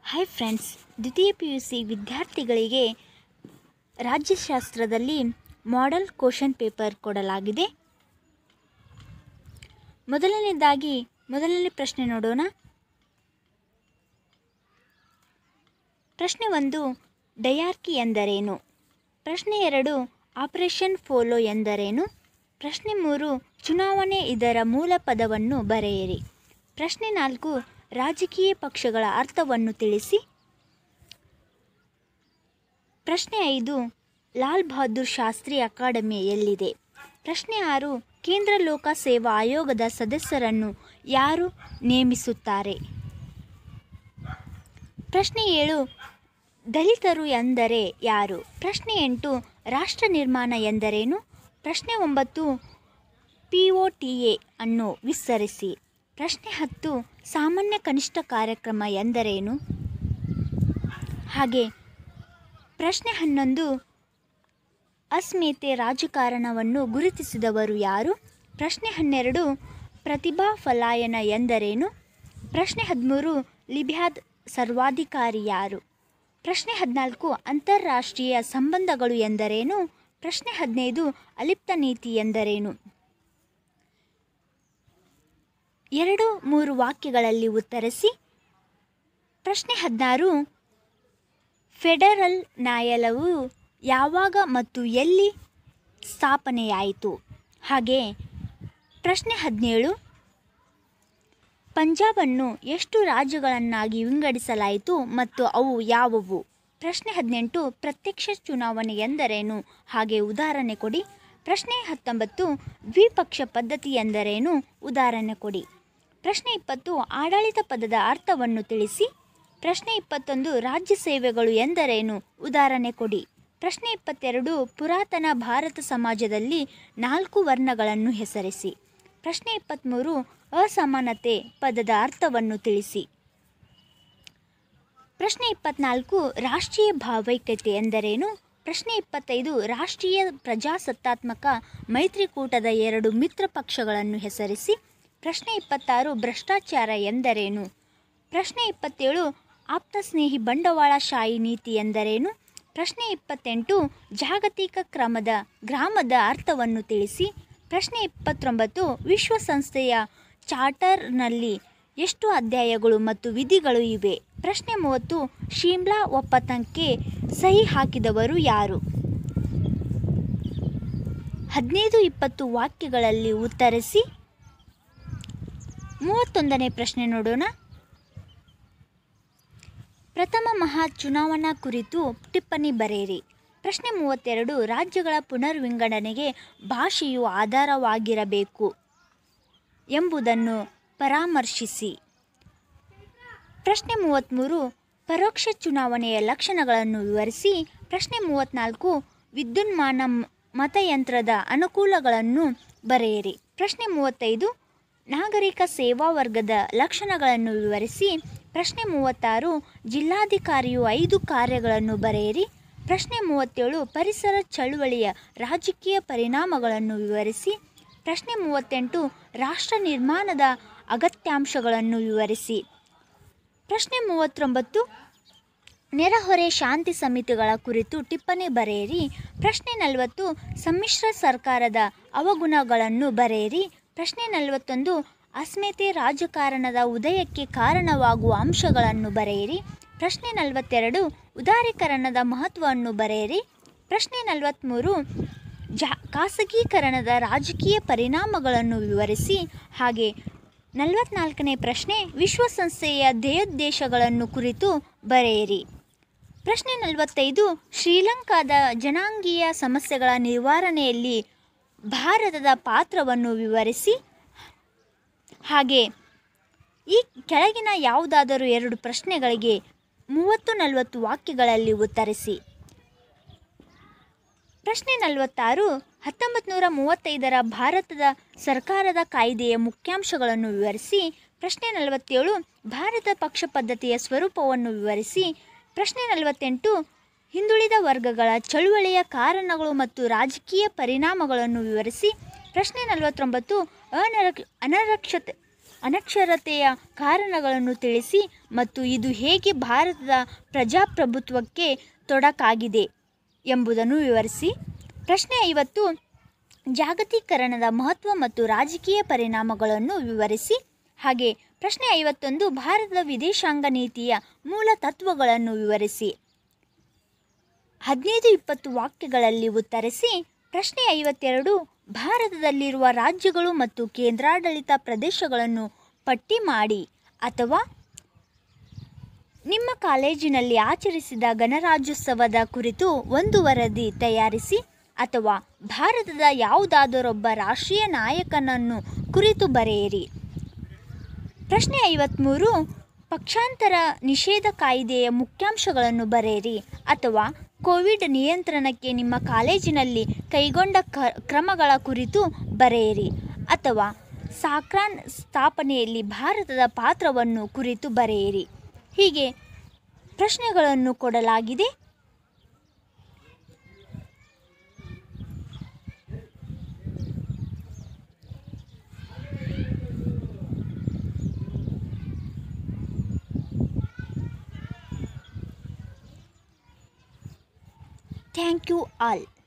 hi friends ದ್ವಿತೀಯ P U C ವಿದ್ಯಾರ್ಥಿಗಳಿಗೆ ರಾಜ್ಯಶಾಸ್ತ್ರದಲ್ಲಿ ಮಾಡೆಲ್ ಕ್ವಶನ್ ಪೇಪರ್ ಕೊಡಲಾಗಿದೆ ಮೊದಲನೇದಾಗಿ ಮೊದಲನೇ ಪ್ರಶ್ನೆ ನೋಡೋಣ ಪ್ರಶ್ನೆ ಒಂದು ಡಯಾರ್ಕಿ ಎಂದರೇನು ಪ್ರಶ್ನೆ ಎರಡು ಆಪರೇಷನ್ ಫೋಲೋ ಎಂದರೇನು ಪ್ರಶ್ನೆ ಮೂರು ಚುನಾವಣೆ ಇದರ ಮೂಲ ಪದವನ್ನು ಬರೆಯಿರಿ ಪ್ರಶ್ನೆ ನಾಲ್ಕು ರಾಜಕೀಯ ಪಕ್ಷಗಳ ಅರ್ಥವನ್ನು ತಿಳಿಸಿ ಪ್ರಶ್ನೆ ಐದು ಲಾಲ್ ಬಹದ್ದೂರ್ ಶಾಸ್ತ್ರಿ ಅಕಾಡೆಮಿ ಎಲ್ಲಿದೆ ಪ್ರಶ್ನೆ ಆರು ಕೇಂದ್ರ ಲೋಕ ಸೇವಾ ಆಯೋಗದ ಸದಸ್ಯರನ್ನು ಯಾರು ನೇಮಿಸುತ್ತಾರೆ ಪ್ರಶ್ನೆ ಏಳು ದಲಿತರು ಎಂದರೆ ಯಾರು ಪ್ರಶ್ನೆ ಎಂಟು ರಾಷ್ಟ್ರ ನಿರ್ಮಾಣ ಎಂದರೇನು ಪ್ರಶ್ನೆ ಒಂಬತ್ತು ಪಿ ಒ ಟಿ ಎ ಅನ್ನು ವಿಸ್ತರಿಸಿ ಪ್ರಶ್ನೆ ಹತ್ತು ಸಾಮಾನ್ಯ ಕನಿಷ್ಠ ಕಾರ್ಯಕ್ರಮ ಎಂದರೇನು ಹಾಗೆ ಪ್ರಶ್ನೆ ಹನ್ನೊಂದು ಅಸ್ಮಿತೆ ರಾಜಕಾರಣವನ್ನು ಗುರುತಿಸಿದವರು ಯಾರು ಪ್ರಶ್ನೆ ಹನ್ನೆರಡು ಪ್ರತಿಭಾ ಫಲಾಯನ ಎಂದರೇನು ಪ್ರಶ್ನೆ ಹದಿಮೂರು ಲಿಬ್ಯಾದ್ ಸರ್ವಾಧಿಕಾರಿ ಯಾರು ಪ್ರಶ್ನೆ ಹದಿನಾಲ್ಕು ಅಂತಾರಾಷ್ಟ್ರೀಯ ಸಂಬಂಧಗಳು ಎಂದರೇನು ಪ್ರಶ್ನೆ ಹದಿನೈದು ಅಲಿಪ್ತ ನೀತಿ ಎಂದರೇನು ಎರಡು ಮೂರು ವಾಕ್ಯಗಳಲ್ಲಿ ಉತ್ತರಿಸಿ ಪ್ರಶ್ನೆ ಹದಿನಾರು ಫೆಡರಲ್ ನ್ಯಾಯಾಲಯವು ಯಾವಾಗ ಮತ್ತು ಎಲ್ಲಿ ಸ್ಥಾಪನೆಯಾಯಿತು ಹಾಗೆ ಪ್ರಶ್ನೆ ಹದಿನೇಳು ಪಂಜಾಬನ್ನು ಎಷ್ಟು ರಾಜ್ಯಗಳನ್ನಾಗಿ ವಿಂಗಡಿಸಲಾಯಿತು ಮತ್ತು ಅವು ಯಾವುವು ಪ್ರಶ್ನೆ ಹದಿನೆಂಟು ಪ್ರತ್ಯಕ್ಷ ಚುನಾವಣೆ ಎಂದರೇನು ಹಾಗೆ ಉದಾಹರಣೆ ಕೊಡಿ ಪ್ರಶ್ನೆ ಹತ್ತೊಂಬತ್ತು ದ್ವಿಪಕ್ಷ ಪದ್ಧತಿ ಎಂದರೇನು ಉದಾಹರಣೆ ಕೊಡಿ ಪ್ರಶ್ನೆ ಇಪ್ಪತ್ತು ಆಡಳಿತ ಪದದ ಅರ್ಥವನ್ನು ತಿಳಿಸಿ ಪ್ರಶ್ನೆ ಇಪ್ಪತ್ತೊಂದು ರಾಜ್ಯ ಸೇವೆಗಳು ಎಂದರೇನು ಉದಾಹರಣೆ ಕೊಡಿ ಪ್ರಶ್ನೆ ಇಪ್ಪತ್ತೆರಡು ಪುರಾತನ ಭಾರತ ಸಮಾಜದಲ್ಲಿ ನಾಲ್ಕು ವರ್ಣಗಳನ್ನು ಹೆಸರಿಸಿ ಪ್ರಶ್ನೆ ಇಪ್ಪತ್ತ್ಮೂರು ಅಸಮಾನತೆ ಪದದ ಅರ್ಥವನ್ನು ತಿಳಿಸಿ ಪ್ರಶ್ನೆ ಇಪ್ಪತ್ನಾಲ್ಕು ರಾಷ್ಟ್ರೀಯ ಭಾವೈಕ್ಯತೆ ಎಂದರೇನು ಪ್ರಶ್ನೆ ಇಪ್ಪತ್ತೈದು ರಾಷ್ಟ್ರೀಯ ಪ್ರಜಾಸತ್ತಾತ್ಮಕ ಮೈತ್ರಿಕೂಟದ ಎರಡು ಮಿತ್ರ ಪಕ್ಷಗಳನ್ನು ಹೆಸರಿಸಿ ಪ್ರಶ್ನೆ ಇಪ್ಪತ್ತಾರು ಭ್ರಷ್ಟಾಚಾರ ಎಂದರೇನು ಪ್ರಶ್ನೆ ಇಪ್ಪತ್ತೇಳು ಆಪ್ತಸ್ನೇಹಿ ಬಂಡವಾಳಶಾಹಿ ನೀತಿ ಎಂದರೇನು ಪ್ರಶ್ನೆ ಇಪ್ಪತ್ತೆಂಟು ಜಾಗತಿಕ ಕ್ರಮದ ಗ್ರಾಮದ ಅರ್ಥವನ್ನು ತಿಳಿಸಿ ಪ್ರಶ್ನೆ ಇಪ್ಪತ್ತೊಂಬತ್ತು ವಿಶ್ವಸಂಸ್ಥೆಯ ಚಾರ್ಟರ್ನಲ್ಲಿ ಎಷ್ಟು ಅಧ್ಯಾಯಗಳು ಮತ್ತು ವಿಧಿಗಳು ಇವೆ ಪ್ರಶ್ನೆ ಮೂವತ್ತು ಶಿಮ್ಲಾ ಒಪ್ಪಂದಕ್ಕೆ ಸಹಿ ಹಾಕಿದವರು ಯಾರು ಹದಿನೈದು ಇಪ್ಪತ್ತು ವಾಕ್ಯಗಳಲ್ಲಿ ಉತ್ತರಿಸಿ ಮೂವತ್ತೊಂದನೇ ಪ್ರಶ್ನೆ ನೋಡೋಣ ಪ್ರಥಮ ಮಹಾ ಚುನಾವಣಾ ಕುರಿತು ಟಿಪ್ಪಣಿ ಬರೆಯಿರಿ ಪ್ರಶ್ನೆ ಮೂವತ್ತೆರಡು ರಾಜ್ಯಗಳ ಪುನರ್ವಿಂಗಡಣೆಗೆ ಭಾಷೆಯು ಆಧಾರವಾಗಿರಬೇಕು ಎಂಬುದನ್ನು ಪರಾಮರ್ಶಿಸಿ ಪ್ರಶ್ನೆ ಮೂವತ್ತ್ಮೂರು ಪರೋಕ್ಷ ಚುನಾವಣೆಯ ಲಕ್ಷಣಗಳನ್ನು ವಿವರಿಸಿ ಪ್ರಶ್ನೆ ಮೂವತ್ತ್ನಾಲ್ಕು ವಿದ್ಯುನ್ಮಾನ ಮತಯಂತ್ರದ ಅನುಕೂಲಗಳನ್ನು ಬರೆಯಿರಿ ಪ್ರಶ್ನೆ ಮೂವತ್ತೈದು ನಾಗರಿಕ ಸೇವಾ ವರ್ಗದ ಲಕ್ಷಣಗಳನ್ನು ವಿವರಿಸಿ ಪ್ರಶ್ನೆ ಮೂವತ್ತಾರು ಜಿಲ್ಲಾಧಿಕಾರಿಯು ಐದು ಕಾರ್ಯಗಳನ್ನು ಬರೆಯಿರಿ ಪ್ರಶ್ನೆ ಮೂವತ್ತೇಳು ಪರಿಸರ ಚಳುವಳಿಯ ರಾಜಕೀಯ ಪರಿಣಾಮಗಳನ್ನು ವಿವರಿಸಿ ಪ್ರಶ್ನೆ ಮೂವತ್ತೆಂಟು ರಾಷ್ಟ್ರ ನಿರ್ಮಾಣದ ಅಗತ್ಯಾಂಶಗಳನ್ನು ವಿವರಿಸಿ ಪ್ರಶ್ನೆ ಮೂವತ್ತೊಂಬತ್ತು ನೆರೆಹೊರೆ ಶಾಂತಿ ಸಮಿತಿಗಳ ಕುರಿತು ಟಿಪ್ಪಣಿ ಬರೆಯಿರಿ ಪ್ರಶ್ನೆ ನಲವತ್ತು ಸಮ್ಮಿಶ್ರ ಸರ್ಕಾರದ ಅವಗುಣಗಳನ್ನು ಬರೆಯಿರಿ ಪ್ರಶ್ನೆ ನಲವತ್ತೊಂದು ಅಸ್ಮಿತೆ ರಾಜಕಾರಣದ ಉದಯಕ್ಕೆ ಕಾರಣವಾಗುವ ಅಂಶಗಳನ್ನು ಬರೆಯಿರಿ ಪ್ರಶ್ನೆ ನಲವತ್ತೆರಡು ಉದಾರೀಕರಣದ ಮಹತ್ವವನ್ನು ಬರೆಯಿರಿ ಪ್ರಶ್ನೆ ನಲವತ್ತ್ಮೂರು ಜಾ ಖಾಸಗೀಕರಣದ ರಾಜಕೀಯ ಪರಿಣಾಮಗಳನ್ನು ವಿವರಿಸಿ ಹಾಗೆ ನಲವತ್ನಾಲ್ಕನೇ ಪ್ರಶ್ನೆ ವಿಶ್ವಸಂಸ್ಥೆಯ ಧ್ಯೇಯೋದ್ದೇಶಗಳನ್ನು ಕುರಿತು ಬರೆಯಿರಿ ಪ್ರಶ್ನೆ ನಲವತ್ತೈದು ಶ್ರೀಲಂಕಾದ ಜನಾಂಗೀಯ ಸಮಸ್ಯೆಗಳ ನಿವಾರಣೆಯಲ್ಲಿ ಭಾರತದ ಪಾತ್ರವನ್ನು ವಿವರಿಸಿ ಹಾಗೆ ಈ ಕೆಳಗಿನ ಯಾವುದಾದರೂ ಎರಡು ಪ್ರಶ್ನೆಗಳಿಗೆ ಮೂವತ್ತು ನಲವತ್ತು ವಾಕ್ಯಗಳಲ್ಲಿ ಉತ್ತರಿಸಿ ಪ್ರಶ್ನೆ ನಲವತ್ತಾರು ಹತ್ತೊಂಬತ್ತು ನೂರ ಮೂವತ್ತೈದರ ಭಾರತದ ಸರ್ಕಾರದ ಕಾಯ್ದೆಯ ಮುಖ್ಯಾಂಶಗಳನ್ನು ವಿವರಿಸಿ ಪ್ರಶ್ನೆ ನಲವತ್ತೇಳು ಭಾರತ ಪಕ್ಷ ಪದ್ಧತಿಯ ಸ್ವರೂಪವನ್ನು ವಿವರಿಸಿ ಪ್ರಶ್ನೆ ನಲವತ್ತೆಂಟು ಹಿಂದುಳಿದ ವರ್ಗಗಳ ಚಳುವಳಿಯ ಕಾರಣಗಳು ಮತ್ತು ರಾಜಕೀಯ ಪರಿಣಾಮಗಳನ್ನು ವಿವರಿಸಿ ಪ್ರಶ್ನೆ ನಲವತ್ತೊಂಬತ್ತು ಅನರಕ್ ಅನರಕ್ಷತೆ ಅನಕ್ಷರತೆಯ ಕಾರಣಗಳನ್ನು ತಿಳಿಸಿ ಮತ್ತು ಇದು ಹೇಗೆ ಭಾರತದ ಪ್ರಜಾಪ್ರಭುತ್ವಕ್ಕೆ ತೊಡಕಾಗಿದೆ ಎಂಬುದನ್ನು ವಿವರಿಸಿ ಪ್ರಶ್ನೆ ಐವತ್ತು ಜಾಗತೀಕರಣದ ಮಹತ್ವ ಮತ್ತು ರಾಜಕೀಯ ಪರಿಣಾಮಗಳನ್ನು ವಿವರಿಸಿ ಹಾಗೆ ಪ್ರಶ್ನೆ ಐವತ್ತೊಂದು ಭಾರತದ ವಿದೇಶಾಂಗ ನೀತಿಯ ಮೂಲ ತತ್ವಗಳನ್ನು ವಿವರಿಸಿ ಹದಿನೈದು ಇಪ್ಪತ್ತು ವಾಕ್ಯಗಳಲ್ಲಿ ಉತ್ತರಿಸಿ ಪ್ರಶ್ನೆ ಐವತ್ತೆರಡು ಭಾರತದಲ್ಲಿರುವ ರಾಜ್ಯಗಳು ಮತ್ತು ಕೇಂದ್ರಾಡಳಿತ ಪ್ರದೇಶಗಳನ್ನು ಪಟ್ಟಿ ಮಾಡಿ ಅಥವಾ ನಿಮ್ಮ ಕಾಲೇಜಿನಲ್ಲಿ ಆಚರಿಸಿದ ಗಣರಾಜ್ಯೋತ್ಸವದ ಕುರಿತು ಒಂದು ವರದಿ ತಯಾರಿಸಿ ಅಥವಾ ಭಾರತದ ಯಾವುದಾದರೊಬ್ಬ ರಾಷ್ಟ್ರೀಯ ನಾಯಕನನ್ನು ಕುರಿತು ಬರೆಯಿರಿ ಪ್ರಶ್ನೆ ಐವತ್ತ್ಮೂರು ಪಕ್ಷಾಂತರ ನಿಷೇಧ ಕಾಯ್ದೆಯ ಮುಖ್ಯಾಂಶಗಳನ್ನು ಬರೆಯಿರಿ ಅಥವಾ ಕೋವಿಡ್ ನಿಯಂತ್ರಣಕ್ಕೆ ನಿಮ್ಮ ಕಾಲೇಜಿನಲ್ಲಿ ಕೈಗೊಂಡ ಕ ಕ್ರಮಗಳ ಕುರಿತು ಬರೆಯಿರಿ ಅಥವಾ ಸಾಕ್ರಾನ್ ಸ್ಥಾಪನೆಯಲ್ಲಿ ಭಾರತದ ಪಾತ್ರವನ್ನು ಕುರಿತು ಬರೆಯಿರಿ ಹೀಗೆ ಪ್ರಶ್ನೆಗಳನ್ನು ಕೊಡಲಾಗಿದೆ ಥ್ಯಾಂಕ್ ಯು ಆಲ್